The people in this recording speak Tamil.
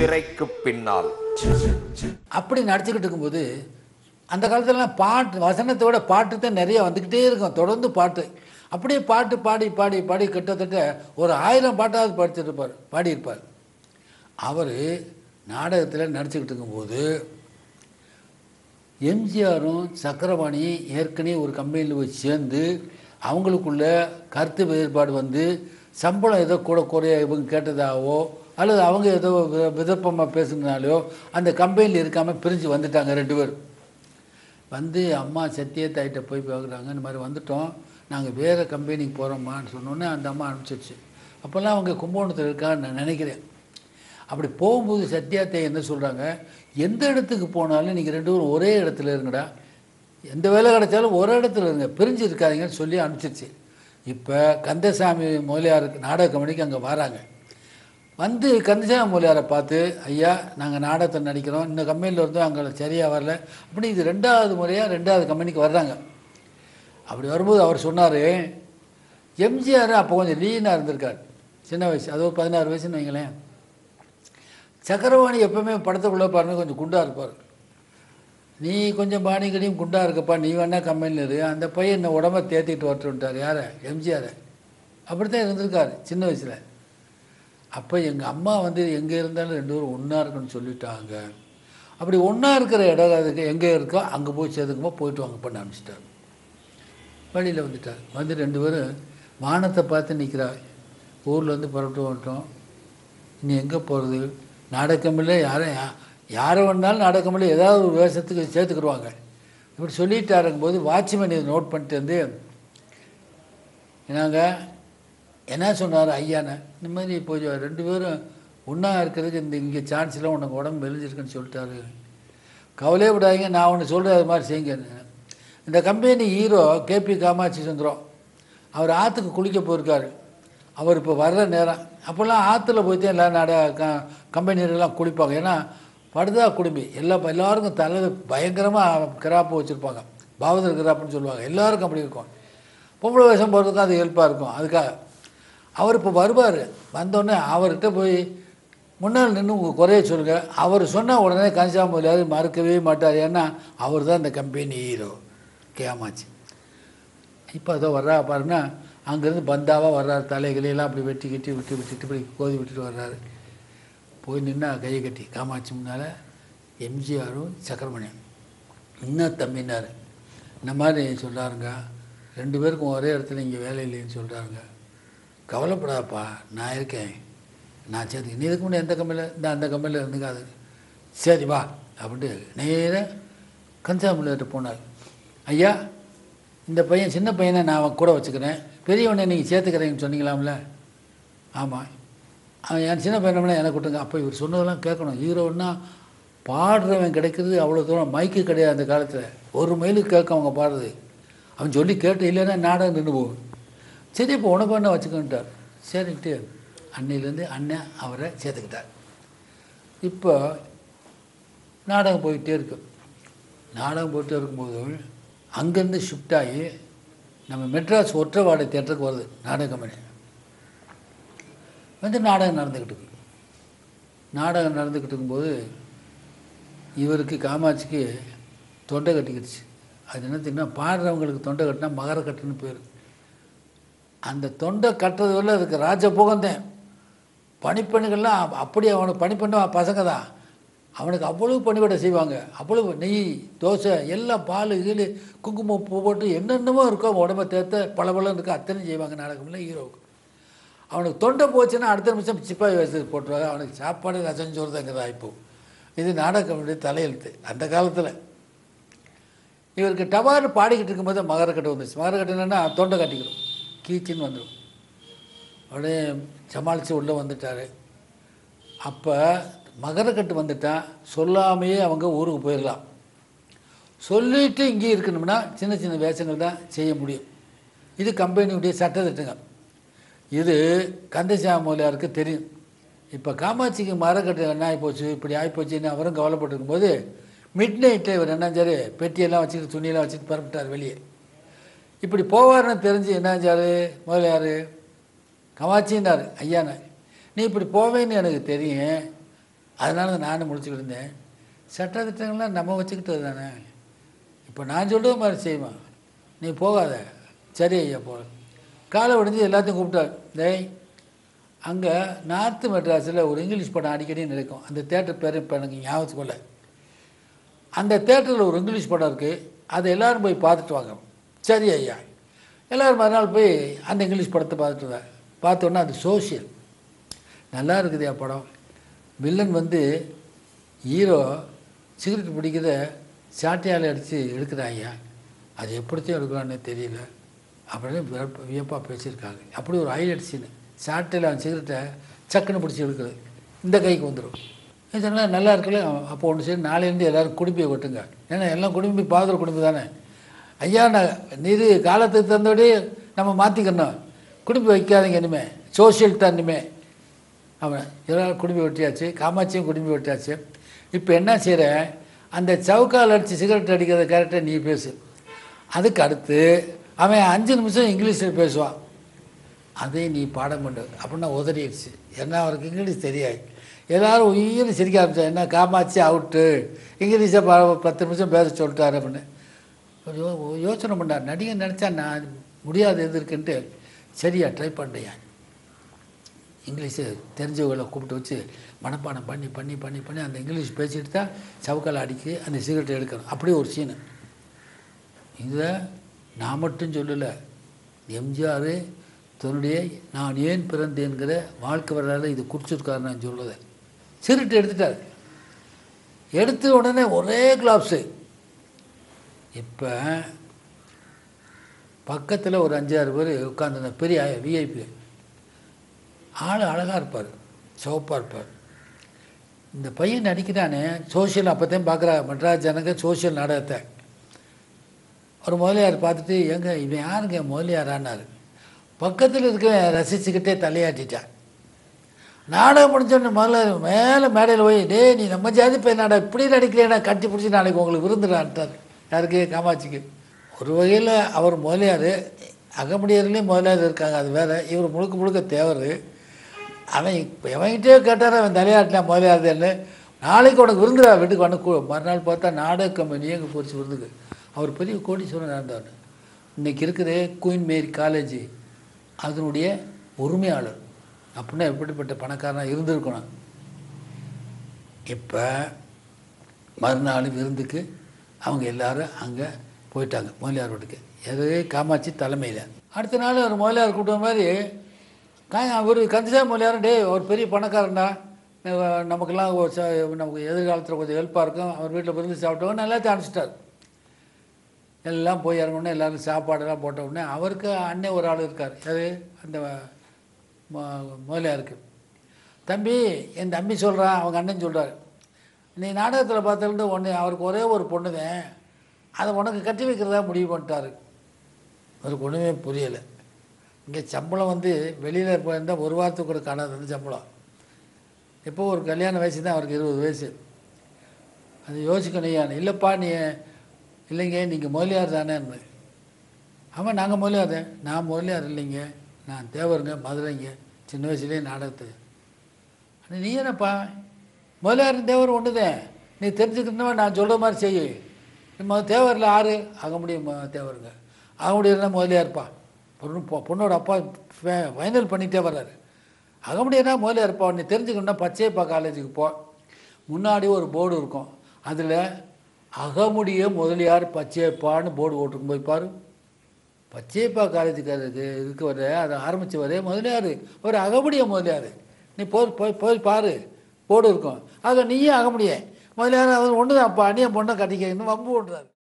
திரைக்கு பின்னால் அப்படி நடிச்சுக்கிட்டு இருக்கும்போது அந்த காலத்துலலாம் பாட்டு வசனத்தை விட பாட்டு தான் நிறைய வந்துக்கிட்டே இருக்கும் தொடர்ந்து பாட்டு அப்படியே பாட்டு பாடி பாடி பாடி கிட்டத்தட்ட ஒரு ஆயிரம் பாட்டாவது படிச்சிருப்பார் பாடியிருப்பார் அவர் நாடகத்தில் நடிச்சுக்கிட்டு இருக்கும்போது எம்ஜிஆரும் சக்கரபாணியும் ஏற்கனவே ஒரு கம்பெனியில் போய் சேர்ந்து அவங்களுக்குள்ள கருத்து வேறுபாடு வந்து சம்பளம் ஏதோ கூட குறைய இவங்க கேட்டதாகவோ அல்லது அவங்க ஏதோ வி- விதப்பமாக பேசுனாலையோ அந்த கம்பெனியில் இருக்காமல் பிரிஞ்சு வந்துட்டாங்க ரெண்டு பேரும் வந்து அம்மா சத்தியத்தாயிட்ட போய் பார்க்குறாங்க இந்த மாதிரி வந்துட்டோம் நாங்கள் வேறு கம்பெனிக்கு போகிறோம்மான்னு சொன்னோன்னே அந்த அம்மா அனுப்பிச்சிருச்சு அப்போல்லாம் அவங்க கும்பகோணத்தில் இருக்கான்னு நான் நினைக்கிறேன் அப்படி போகும்போது சத்யாத்தை என்ன சொல்கிறாங்க எந்த இடத்துக்கு போனாலும் நீங்கள் ரெண்டு பேரும் ஒரே இடத்துல இருங்கடா எந்த வேலை கிடைச்சாலும் ஒரு இடத்துல இருங்க பிரிஞ்சு இருக்காதீங்கன்னு சொல்லி அனுப்பிச்சிருச்சு இப்போ கந்தசாமி முதலியாருக்கு நாடக கம்பெனிக்கு அங்கே வராங்க வந்து கந்தசாமி முதலியாரை பார்த்து ஐயா நாங்கள் நாடகத்தை நடிக்கிறோம் இந்த கம்பெனியில் இருந்தோம் அங்கே சரியாக வரல அப்படி இது ரெண்டாவது முறையாக ரெண்டாவது கம்பெனிக்கு வர்றாங்க அப்படி வரும்போது அவர் சொன்னார் எம்ஜிஆர் அப்போ கொஞ்சம் லீனாக இருந்திருக்கார் சின்ன வயசு அது ஒரு பதினாறு வயசுன்னு வைங்களேன் சக்கரவாணி எப்பவுமே படத்துக்குள்ளே பாருங்க கொஞ்சம் குண்டாக இருப்பார் நீ கொஞ்சம் பாணிகளையும் குண்டா இருக்கப்பா நீ வேணா கம்பெனியில் இரு அந்த பையன் என்ன உடம்ப தேத்திட்டு வரட்டுன்ட்டார் யாரை எம்ஜிஆரை அப்படி தான் இருந்திருக்காரு சின்ன வயசில் அப்போ எங்கள் அம்மா வந்து எங்கே இருந்தாலும் ரெண்டு பேரும் ஒன்றா இருக்குன்னு சொல்லிட்டாங்க அப்படி ஒன்றா இருக்கிற இடம் அதுக்கு எங்கே இருக்கோ அங்கே போய் சேர்த்துக்குமோ போயிட்டு வாங்க பண்ண ஆரம்பிச்சிட்டார் வழியில் வந்துட்டார் வந்து ரெண்டு பேரும் வானத்தை பார்த்து நிற்கிறா ஊர்லேருந்து புறப்பட்டு வந்துட்டோம் இனி எங்கே போகிறது நாடகமில்ல யாரை யா- யாரை வேணாலும் நாடகமில்ல ஏதாவது ஒரு வேஷத்துக்கு சேர்த்துக்கிடுவாங்க இப்படி சொல்லிட்டாருங்கும்போது வாட்ச்மேன் இதை நோட் பண்ணிட்டு வந்து என்னங்க என்ன சொன்னார் ஐயாண்ணே இந்த மாதிரி இப்போ ரெண்டு பேரும் ஒன்றா இருக்கிறதுக்கு இந்த இங்கே சான்ஸ்லாம் உனக்கு உடம்பு மெலிஞ்சிருக்குன்னு சொல்லிட்டாரு கவலையே விடாதீங்க நான் ஒன்று சொல்கிறேன் அது மாதிரி செய்யுங்க இந்த company hero K B Kamatchi Sundaram அவர் ஆற்றுக்கு குளிக்க போயிருக்காரு அவர் இப்போ வர்ற நேரம் அப்போல்லாம் ஆற்றுல போய் தான் எல்லா நாட க கம்பெனிலாம் குளிப்பாங்க ஏன்னா படுதா குடும்பி எல்லா எல்லாருக்கும் தலை பயங்கரமாக கிராப்பு வச்சுருப்பாங்க பாவதர் கிராப்புன்னு சொல்லுவாங்க எல்லாருக்கும் அப்படி இருக்கும் பொம்பளை வேஷம் போகிறதுக்கும் அது ஹெல்ப்பாக இருக்கும் அதுக்காக அவர் இப்போ வருவார் வந்தோடனே அவர்கிட்ட போய் முன்னால் நின்று உங்கள் குறைய சொல்லுங்கள் அவர் சொன்ன உடனே கன்சாமூலியார் மறுக்கவே மாட்டார் ஏன்னா அவர் தான் இந்த கம்பெனி ஹீரோ கேமாச்சு இப்போ அதோ வர்றா பாருன்னா அங்கேருந்து பந்தாவாக வர்றாரு தலைகளையெல்லாம் அப்படி வெட்டி கட்டி விட்டு விட்டுட்டு இப்படி கோதி விட்டுட்டு வர்றாரு போய் நின்னா கையை கட்டி காமாட்சி முன்னால் எம்ஜிஆரும் சக்கரமணியும் இன்னும் தம்பினார் இந்த மாதிரி சொல்கிறாருங்க ரெண்டு பேருக்கும் ஒரே இடத்துல இங்கே வேலை இல்லைன்னு சொல்கிறாருங்க கவலைப்படாதப்பா நான் இருக்கேன் நான் சரி நீ இதுக்கு முன்னாடி எந்த கம்பெனியில் இந்த அந்த கம்பெனியில் இருந்துக்காது சரி வா அப்படின்ட்டு நேராக கன்சாமிலேட்டு போனார் ஐயா இந்த பையன் சின்ன பையனை நான் அவன் கூட வச்சுக்கிறேன் பெரியவனை நீங்கள் சேர்த்துக்கிறீங்கன்னு சொன்னீங்களாம்ல ஆமாம் அவன் என் சின்ன பையனம்னா எனக்கு விட்டுங்க அப்போ இவர் சொன்னதெல்லாம் கேட்கணும் ஹீரோன்னா பாடுறவன் கிடைக்கிறது அவ்வளோ தூரம் மைக்கு கிடையாது அந்த காலத்தில் ஒரு மைலுக்கு கேட்க அவங்க பாடுறது அவன் சொல்லி கேட்டு இல்லைன்னா நாடகம் நின்று போகும் சரி இப்போ உனக்கு என்ன வச்சுக்கிட்டார் சரின்ட்டு அன்னையிலேருந்து அண்ணன் அவரை சேர்த்துக்கிட்டார் இப்போ நாடகம் போயிட்டே இருக்கு நாடகம் போயிட்டே இருக்கும்போது அங்கேருந்து ஷிஃப்ட் ஆகி நம்ம மெட்ராஸ் ஒற்றவாடை தேட்டருக்கு வருது நாடக கம்பெனி வந்து நாடகம் நடந்துக்கிட்டு இருக்கு நாடகம் நடந்துக்கிட்டு இருக்கும்போது இவருக்கு காமாட்சிக்கு தொண்டை கட்டிக்கிடுச்சு அது என்ன தெரியுமா பாடுறவங்களுக்கு தொண்டை கட்டினா மகர கட்டுன்னு பேர் அந்த தொண்டை கட்டுறது வரல அதுக்கு ராஜபோகந்தேன் பணிப்பெண்கள்லாம் அப்~ அப்படி அவனுக்கு பணிப்பெண்ண பசங்க தான் அவனுக்கு அவ்வளவு பணிவிடை செய்வாங்க அவ்வளவு நெய் தோசை எல்லாம் பால் கீழ் குங்குமம் பூ போட்டு என்னென்னமோ இருக்கோ உடம்ப தேர்த்த பளபளன்னு இருக்கு அத்தனை செய்வாங்க நாடகம்ல ஹீரோவுக்கு அவனுக்கு தொண்டை போச்சுன்னா அடுத்த நிமிஷம் சிப்பாய் வேஷத்துக்கு போட்டுருவாங்க அவனுக்கு சாப்பாடு ரசம் சோறு தாங்கிறதா இப்போ இது நாடகமுடைய தலையெழுத்து அந்த காலத்தில் இவருக்கு டவார்னு பாடிக்கிட்டு இருக்கும்போது மகரக்கட்டு வந்துச்சு மகரக்கட்டு என்னன்னா தொண்டை கட்டிக்கிறோம் கீச்சின்னு வந்துடும் உடனே சமாளித்து உள்ளே வந்துட்டார் அப்போ மகரக்கட்டு வந்துட்டா சொல்லாமையே அவங்க ஊருக்கு போயிடலாம் சொல்லிட்டு இங்கே இருக்கணும்னா சின்ன சின்ன வேஷங்கள் தான் செய்ய முடியும் இது கம்பெனியுடைய சட்டத்திட்டங்க இது கந்தசாமி முதலியாருக்கு தெரியும் இப்போ காமாட்சிக்கு மரக்கட்டு என்ன ஆகிப்போச்சு இப்படி ஆகிப்போச்சுன்னு அவரும் கவலைப்பட்டு இருக்கும்போது மிட் நைட்டில் இவர் என்னாச்சாரு பெட்டியெல்லாம் வச்சுக்கிட்டு துணியெல்லாம் வச்சுட்டு பரப்பிட்டார் வெளியே இப்படி போவார்னு தெரிஞ்சு என்னாச்சாரு முதலியார் கமாச்சின்னார் ஐயாண்ணே நீ இப்படி போவேன்னு எனக்கு தெரியும் அதனால தான் நானும் முடிச்சுக்கிட்டு இருந்தேன் சட்டத்திட்டங்கள்லாம் நம்ம வச்சுக்கிட்டது தானே இப்போ நான் சொல்கிற மாதிரி செய்வான் நீ போகாத சரி ஐயா போ காலை விடிஞ்சு எல்லாத்தையும் கூப்பிட்டார் டேய் அங்கே நார்த்து மெட்ராஸில் ஒரு இங்கிலீஷ் படம் அடிக்கடி நடக்கும் அந்த தேட்டர் பேர் இப்போ எனக்கு ஞாபகத்துக்கு இல்லை அந்த தேட்டரில் ஒரு இங்கிலீஷ் படம் இருக்குது அதை எல்லோரும் போய் பார்த்துட்டு வாங்க சரி ஐயா எல்லோரும் மறுநாள் போய் அந்த இங்கிலீஷ் படத்தை பார்த்துட்டு வந்தேன் பார்த்தோன்னா அது சோஷியல் நல்லா இருக்குதுயா படம் வில்லன் வந்து ஹீரோ சிகரெட் பிடிக்கிறத சாட்டையால் அடித்து எடுக்கிறான் ஐயா அது எப்படித்தான் எடுக்கிறான்னு தெரியல அப்படின்னு வியப்ப- வியப்பா பேசியிருக்காங்க அப்படி ஒரு ஹைலைட் சீனு சாட்டையில் அவன் சிகரெட்டை சக்குன்னு பிடிச்சி எடுக்கிறது இந்த கைக்கு வந்துடும் இதெல்லாம் நல்லா இருக்குல்ல அப்போ ஒன்று சரி நாளையிலேருந்து எல்லோரும் குடும்பியை கொட்டுங்க ஏன்னா எல்லாம் குடும்பி பாதுற குடும்பி தானே ஐயா நான் நிதி காலத்துக்கு தந்தபடி நம்ம மாற்றிக்கணும் குடும்பி வைக்காதீங்க இனிமேல் சோஷியல் தான் இனிமேல் அவன் எல்லாரும் குடும்பி வெட்டியாச்சு காமாட்சியும் குடும்பி வெட்டியாச்சு இப்போ என்ன செய்கிற அந்த சவுக்கால் அடித்து சிகரெட் அடிக்கிறத கரெக்டாக நீ பேசு அதுக்கு அடுத்து அவன் அஞ்சு நிமிஷம் இங்கிலீஷில் பேசுவான் அதை நீ பாடம் பண்ணு அப்படின்னா உதறிடுச்சு ஏன்னா அவருக்கு இங்கிலீஷ் தெரியாது எல்லாரும் உயிர் சிரிக்க ஆரம்பிச்சா என்ன காமாட்சி அவுட்டு இங்கிலீஷை ப- பத்து நிமிஷம் பேச சொல்லிட்டாரு அப்படின்னு ஒரு யோ- யோசனை பண்ணார் நடிகை நினச்சா நான் முடியாது எது இருக்குன்ட்டு சரியா ட்ரை பண்ணுறியா இங்கிலீஷு தெரிஞ்சவங்களை கூப்பிட்டு வச்சு மனப்பாடம் பண்ணி பண்ணி பண்ணி பண்ணி அந்த இங்கிலீஷ் பேசிட்டு தான் சவுக்கால் அடிக்கி அந்த சிகரெட் எடுக்கணும் அப்படியே ஒரு சீனு இதை நான் மட்டும் சொல்லலை எம்ஜிஆர் தன்னுடைய நான் ஏன் பிறந்தேன்கிற வாழ்க்கை வரலாறு இது குறிச்சிருக்காரு நான் சொல்லுதை சிகரெட் எடுத்துட்டார் எடுத்த உடனே ஒரே கிளாப்ஸு இப்போ பக்கத்தில் ஒரு அஞ்சாறு பேர் உட்காந்துருந்த பெரிய விஐபி ஆள் அழகாக இருப்பார் சிவப்பாக இருப்பார் இந்த பையன் நடிக்கிறானே சோஷியல் அப்போத்தையும் பார்க்குறா மெட்ராஸ் ஜனங்க சோஷியல் நாடகத்தை ஒரு முதலியார் பார்த்துட்டு எங்க இவன் யாருங்க முதலியாரான்னாரு பக்கத்தில் இருக்க ரசிச்சுக்கிட்டே தலையாட்டிட்டான் நாடகம் முடிஞ்சோடனே முதல்ல மேலே மேடையில் போய் டேய் நீ நம்ம ஜாதி பையன் நாடா இப்படி நடிக்கிறேன்னா கட்டி பிடிச்சி நாளைக்கு உங்களுக்கு விருந்துடான்ட்டார் யாருக்கு காமாட்சிக்கு ஒரு வகையில் அவர் முதலியார் அகமுடியர்லேயும் முதலியார் இருக்காங்க அது வேற இவர் முழுக்க முழுக்க தேவர் அவன் இப்போ எவன்கிட்டயோ கேட்டார் அவன் தலையாட்டினான் முதலியார்தேன்னு நாளைக்கு உனக்கு விருந்துடா வீட்டுக்கு வந்து கூ- மறுநாள் பார்த்தா நாடக கம்பெனி எங்கே போச்சு விருந்துக்கு அவர் பெரிய கோடீஸ்வரன் இருந்தார் இன்னைக்கு இருக்கிற குயின் மேரி காலேஜ் அதனுடைய உரிமையாளர் அப்படின்னா எப்படிப்பட்ட பணக்காரனாக இருந்திருக்கணும் இப்போ மறுநாள் விருந்துக்கு அவங்க எல்லாரும் அங்கே போயிட்டாங்க முதலியார் வீட்டுக்கு எது காமாட்சி தலைமையில் அடுத்த நாள் ஒரு முதலியார் கூட்டம் மாதிரி கா அவர் கந்தசாமி முதலியார் டே ஒரு பெரிய பணக்காரன்டா அஹ் நமக்கெல்லாம் ஒரு ச- நமக்கு எதிர்காலத்தில் கொஞ்சம் ஹெல்ப்பாக இருக்கும் அவர் வீட்டில் விருந்து சாப்பிட்டவங்க எல்லாத்தையும் அனுப்பிச்சிட்டார் எல்லாம் போய் இறங்கணுன்னே எல்லாரும் சாப்பாடெல்லாம் போட்ட உடனே அவருக்கு அண்ணன் ஒரு ஆள் இருக்கார் அது அந்த ம- முதலியாருக்கு தம்பி என் தம்பி சொல்கிறான் அவங்க அண்ணன் சொல்கிறார் நீ நாடகத்தில் பார்த்ததுலேருந்து ஒன்று அவருக்கு ஒரே ஒரு பொண்ணு தான் அதை உனக்கு கட்டி வைக்கிறதா முடிவு பண்ணிட்டாரு அவருக்கு ஒன்றுமே புரியலை இங்கே சம்பளம் வந்து வெளியில் போயிருந்தால் ஒரு வாரத்துக்கு கூட காணாது அந்த சம்பளம் எப்போ ஒரு கல்யாண வயசு தான் அவருக்கு இருபது வயசு அது யோசிக்கணும் இல்லைப்பா நீ இல்லைங்க நீங்கள் முதலியார் தானேன்னு ஆமாம் நாங்கள் முதலியார் தான் நான் முதலியார் இல்லைங்க நான் தேவருங்க மதுரைங்க சின்ன வயசுலேயே நாடகத்துக்கு அண்ணா, நீ என்னப்பா முதலியார் தேவர் ஒன்று தான் நீ தெரிஞ்சுக்கணுமா நான் சொல்கிற மாதிரி செய்யு நம்ம தேவரில் ஆறு அகமுடிய ம- தேவருங்க அகமுடியர்னா முதலியார்ப்பா பொண்ணு பொ- பொண்ணோட அப்பா ஃபைனல் பண்ணிகிட்டே வர்றாரு அகமுடியர்னா முதலியார்ப்பா நீ தெரிஞ்சுக்கணும்னா பச்சையப்பா காலேஜுக்கு போ முன்னாடி ஒரு போர்டு இருக்கும் அதில் அகமுடிய முதலியார் பச்சையப்பான்னு போர்டு போட்டிருக்கும் போய் பாரு பச்சையப்பா காலேஜுக்காரருக்கு இதுக்கு வர அதை ஆரம்பித்தவரே முதலியார் ஒரு அகமுடிய முதலியார் நீ போய் போய் போய் பாரு போர்டு இருக்கும் ஆக நீயே அகமுடிய முதலியார் அவர் ஒன்று தான் அப்பா அண்ணிய பொண்ணை கட்டிக்க இன்னும் வம்பு ஓட்டுறாரு